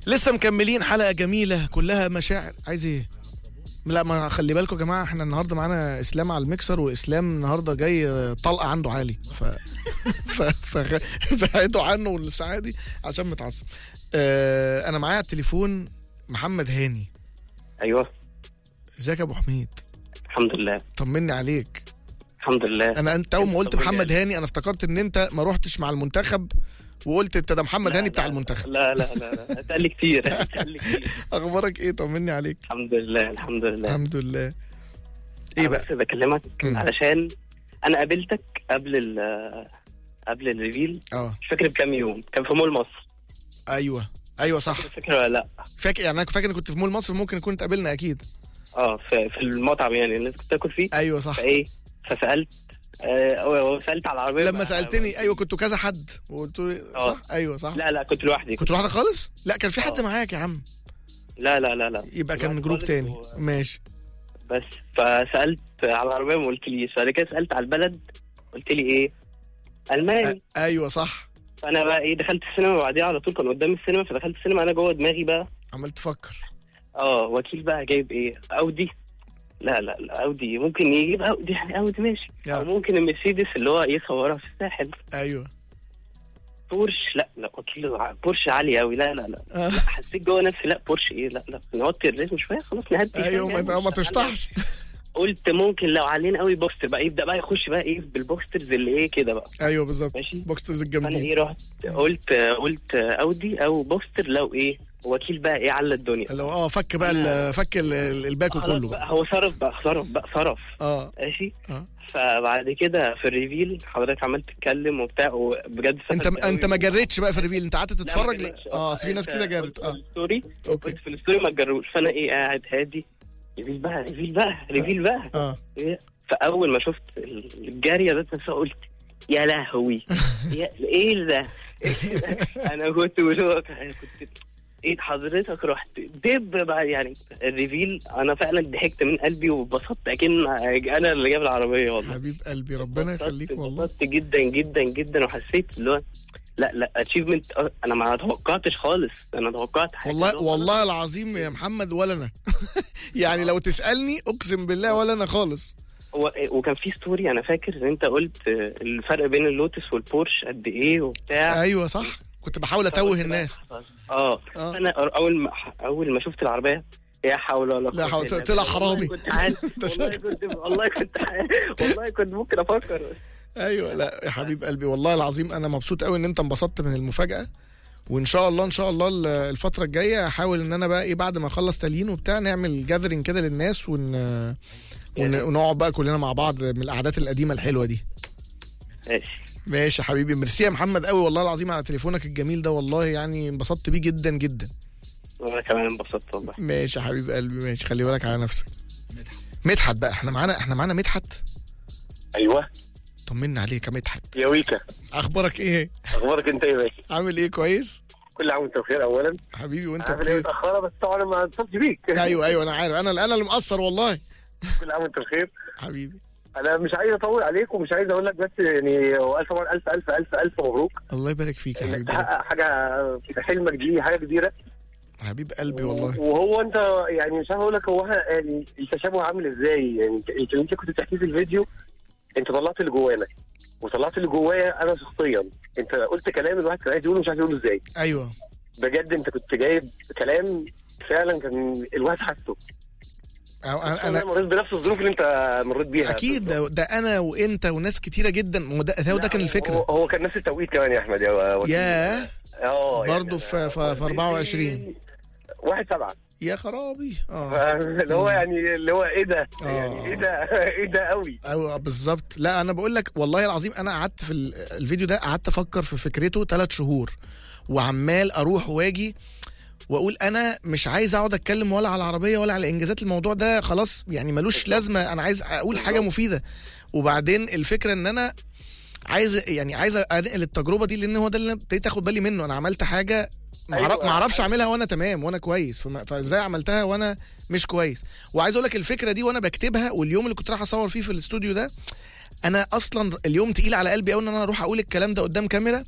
لسه مكملين حلقه جميله كلها مشاعر عايز ايه لا ما خلي بالكم يا جماعه احنا النهارده معانا اسلام على الميكسر واسلام النهارده جاي طلقه عنده عالي ف ف ف فهيدوا عنه الساعه دي عشان متعصب آه انا معايا على التليفون محمد هاني ايوه ازيك يا ابو حميد الحمد لله طمني عليك الحمد لله انا انت اول ما قلت طب محمد يعني. هاني انا افتكرت ان انت ما روحتش مع المنتخب وقلت انت ده محمد لا، هاني بتاع لا، المنتخب لا لا لا لا اتقال لي كتير اتقال لي كتير اخبارك ايه طمني عليك الحمد لله الحمد لله الحمد لله ايه أنا بقى بس بكلمك مم. علشان انا قابلتك قبل ال قبل الريفيل اه مش فاكر بكام يوم كان في مول مصر ايوه ايوه صح فاكر ولا لا فاكر يعني انا فاكر اني كنت في مول مصر ممكن نكون اتقابلنا اكيد اه في, في المطعم يعني اللي كنت تاكل فيه ايوه صح فايه فسالت آه أو- سالت على العربيه لما بقى- سالتني ايوه كنتوا كذا حد وقلت لي آه. صح ايوه صح لا لا كنت لوحدي كنت لوحدك خالص لا كان في حد آه. معاك يا عم لا لا لا لا يبقى كنت كان لوحدي جروب خالص تاني و- ماشي بس فسالت على العربيه ما قلتليش بعد كده سالت على البلد قلت لي ايه الماني أ- ايوه صح فانا بقى ايه دخلت السينما وبعديها على طول كان قدام السينما فدخلت السينما انا جوه دماغي بقى عمال تفكر اه وكيل بقى جايب ايه اودي لا لا لا اودي ممكن يجيب اودي يعني اودي ماشي آه. او ممكن المرسيدس اللي هو يصورها في الساحل ايوه بورش لا لا وكيل ع- بورش عالي قوي لا لا لا آه. لا حسيت جوه نفسي لا بورش ايه لا لا نوطي الريتم شويه خلاص نهدي ايوه شوية. ما, ما تشطحش قلت ممكن لو علينا قوي بوستر بقى يبدا بقى يخش بقى ايه بالبوسترز اللي ايه كده بقى ايوه بالظبط ماشي بوكسترز فانا الجامدين ايه رحت قلت قلت اودي او بوستر لو ايه وكيل بقى ايه على الدنيا اللي هو اه فك بقى ال- فك ال- ال- الباكو خلاص كله بقى بقى هو صرف بقى صرف بقى صرف اه ماشي اه فبعد كده في الريفيل حضرتك عمال تتكلم وبتاع وبجد انت سافرت انت قوي. ما جريتش بقى في الريفيل انت قعدت لا، ما تتفرج جريتش. لا- اه أصل في ناس انت كده جرت كنت اه في الستوري اوكي كنت في الستوري ما تجروش فانا ايه قاعد هادي ريفيل بقى ريفيل بقى ريفيل بقى اه إيه؟ فاول ما شفت الجاريه ذات نفسها قلت يا لهوي يا ايه ده انا كنت بشوفك كنت ايه حضرتك رحت دب بقى يعني الريفيل انا فعلا ضحكت من قلبي واتبسطت اكن انا اللي جايب العربيه والله حبيب قلبي ربنا اتبسطت- يخليك والله اتبسطت جدا جدا جدا وحسيت اللي هو لا لا اتشيفمنت انا ما توقعتش خالص انا توقعت حاجه والله اللي هو والله العظيم يا محمد ولا انا يعني لو تسالني اقسم بالله ولا انا خالص هو وكان في ستوري انا فاكر ان انت قلت آه، الفرق بين اللوتس والبورش قد ايه وبتاع ايوه صح كنت بحاول اتوه الناس اه اه انا اول ما اول ما شفت العربيه يا حول ولا لا قوة حول- إلا طلع بالله. حرامي. والله كنت عارف ده والله شكله. كنت والله كنت عارف. والله كنت ممكن افكر ايوه لا يا حبيب قلبي والله العظيم انا مبسوط قوي ان انت انبسطت من المفاجاه وان شاء الله ان شاء الله ال- الفتره الجايه هحاول ان انا بقى ايه بعد ما اخلص تالين وبتاع نعمل جاذرينج كده للناس ون... ون... ونقعد بقى كلنا مع بعض من القعدات القديمه الحلوه دي ماشي ماشي يا حبيبي ميرسي يا محمد قوي والله العظيم على تليفونك الجميل ده والله يعني انبسطت بيه جدا جدا وانا كمان انبسطت والله ماشي يا حبيب قلبي ماشي خلي بالك على نفسك مدحت بقى احنا معانا احنا معانا مدحت ايوه طمنا عليك يا مدحت يا ويكا اخبارك ايه اخبارك انت ايه يا باشا عامل ايه كويس كل عام وانت بخير اولا حبيبي وانت عامل ايه بخير متاخره بس طبعا ما اتصلتش بيك ايوه ايوه انا عارف انا انا اللي مقصر والله كل عام وانت بخير حبيبي انا مش عايز اطول عليك ومش عايز اقول لك بس يعني هو الف طبعا الف الف الف الف مبروك الله يبارك فيك يا انك حبيبي تحقق حاجه في حلمك دي حاجه كبيره حبيب قلبي والله وهو انت يعني مش عارف اقول لك هو احنا يعني التشابه عامل ازاي يعني انت انت انت كنت بتحكي في الفيديو انت طلعت اللي جوانا وطلعت اللي جوايا انا شخصيا انت قلت كلام الواحد كان عايز يقوله مش عارف يقوله ازاي ايوه بجد انت كنت جايب كلام فعلا كان الواحد حاسه أو- انا انا انا مريت بنفس الظروف اللي انت مريت بيها اكيد ده, ده انا وانت وناس كتيره جدا وده هو ده كان هو, الفكره هو كان نفس التوقيت كمان يا احمد يا وكيل. ياه اه يعني برضه في- في- في 24. واحد سبعة يا خرابي اه اللي هو يعني اللي هو ايه ده آه. يعني ايه ده ايه ده قوي ايوه بالظبط لا انا بقول لك والله العظيم انا قعدت في ال- الفيديو ده قعدت افكر في فكرته ثلاث شهور وعمال اروح واجي واقول انا مش عايز اقعد اتكلم ولا على العربيه ولا على انجازات الموضوع ده خلاص يعني ملوش لازمه انا عايز اقول حاجه مفيده وبعدين الفكره ان انا عايز يعني عايز انقل التجربه دي لان هو ده اللي أنا ابتديت اخد بالي منه انا عملت حاجه ما أيوة. أعرف- ما اعرفش اعملها وانا تمام وانا كويس فما- فازاي عملتها وانا مش كويس وعايز اقول لك الفكره دي وانا بكتبها واليوم اللي كنت رايح اصور فيه في الاستوديو ده انا اصلا اليوم تقيل على قلبي قوي ان انا اروح اقول الكلام ده قدام كاميرا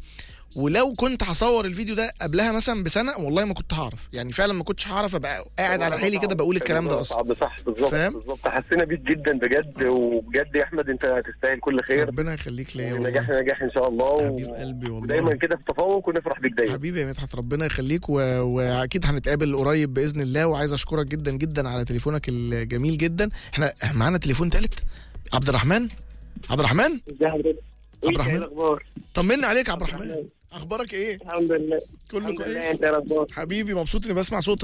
ولو كنت هصور الفيديو ده قبلها مثلا بسنه والله ما كنت هعرف يعني فعلا ما كنتش هعرف ابقى قاعد على حيلي كده بقول الكلام ده اصلا صعب صح بالظبط فاهم؟ بالظبط حسينا بيك جدا بجد وبجد يا احمد انت هتستاهل كل خير ربنا يخليك ليا نجاح والله نجاح ان شاء الله حبيب قلبي والله ودايما كده في تفوق ونفرح بيك دايما حبيبي يا مدحت ربنا يخليك و... واكيد هنتقابل قريب باذن الله وعايز اشكرك جدا جدا على تليفونك الجميل جدا احنا معانا تليفون تالت عبد الرحمن عبد الرحمن ازي حضرتك؟ عبد الرحمن؟ ايه الاخبار؟ طمنا عليك يا عبد عبد الرحمن الرحمن. اخبارك ايه الحمد لله كله الحمد لله كويس انت ايه الاخبار؟ حبيبي مبسوط اني بسمع صوتك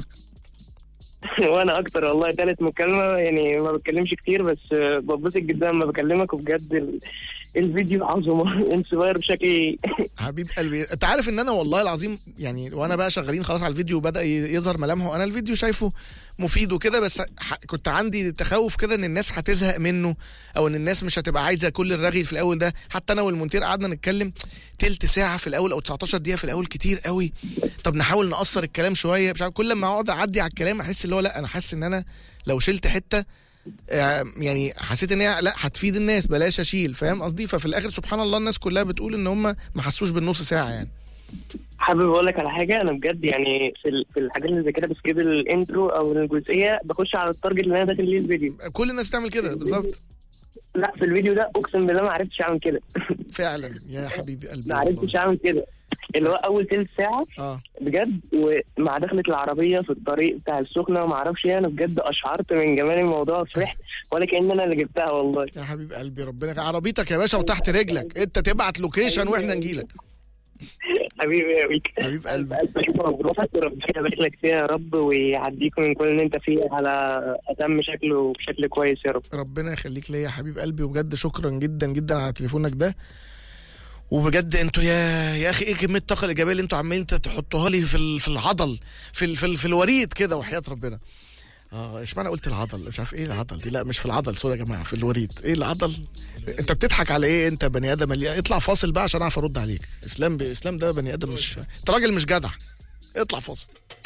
وانا اكتر والله تالت مكالمه يعني ما بتكلمش كتير بس آه، بتبسط جدا لما بكلمك وبجد ال- الفيديو عظمه انسباير بشكل حبيب قلبي انت عارف ان انا والله العظيم يعني وانا بقى شغالين خلاص على الفيديو وبدا ي- يظهر ملامحه انا الفيديو شايفه مفيد وكده بس ح- كنت عندي تخوف كده ان الناس هتزهق منه او ان الناس مش هتبقى عايزه كل الرغي في الاول ده حتى انا والمونتير قعدنا نتكلم تلت ساعه في الاول او 19 دقيقه في الاول كتير قوي طب نحاول نقصر الكلام شويه مش عارف كل ما اقعد اعدي على الكلام احس اللي هو لا انا حاسس ان انا لو شلت حته آه، يعني حسيت ان هي لا هتفيد الناس بلاش اشيل فاهم قصدي ففي الاخر سبحان الله الناس كلها بتقول ان هم ما حسوش بالنص ساعه يعني حابب اقول لك على حاجه انا بجد يعني في ال- في الحاجات اللي زي كده بسكيب الانترو او الجزئيه بخش على التارجت اللي انا داخل ليه الفيديو كل الناس بتعمل كده بالظبط لا في الفيديو ده اقسم بالله ما عرفتش اعمل كده فعلا يا حبيبي قلبي ما والله. عرفتش اعمل كده اللي هو اول تلت ساعه اه بجد ومع دخلة العربية في الطريق بتاع السخنة وما اعرفش ايه انا بجد اشعرت من جمال الموضوع فرحت ولا كأن انا اللي جبتها والله يا حبيب قلبي ربنا يخ- عربيتك يا باشا وتحت رجلك انت تبعت لوكيشن واحنا نجيلك حبيبي قوي حبيب قلبي مبروك ربنا يبارك لك فيها يا رب ويعديك من كل اللي انت فيه على اتم شكل وبشكل كويس يا رب ربنا يخليك ليا يا حبيب قلبي وبجد شكرا جدا جدا على تليفونك ده وبجد انتوا يا يا اخي ايه كميه الطاقه الايجابيه اللي انتوا عمالين تحطوها لي في ال- في العضل في ال- في, ال- في الوريد كده وحياه ربنا اه اشمعنى قلت العضل مش عارف ايه العضل دي لا مش في العضل سوري يا جماعه في الوريد ايه العضل انت بتضحك على ايه انت بني ادم اللي اطلع فاصل بقى عشان اعرف ارد عليك اسلام ب... اسلام ده بني ادم مش انت راجل مش جدع اطلع فاصل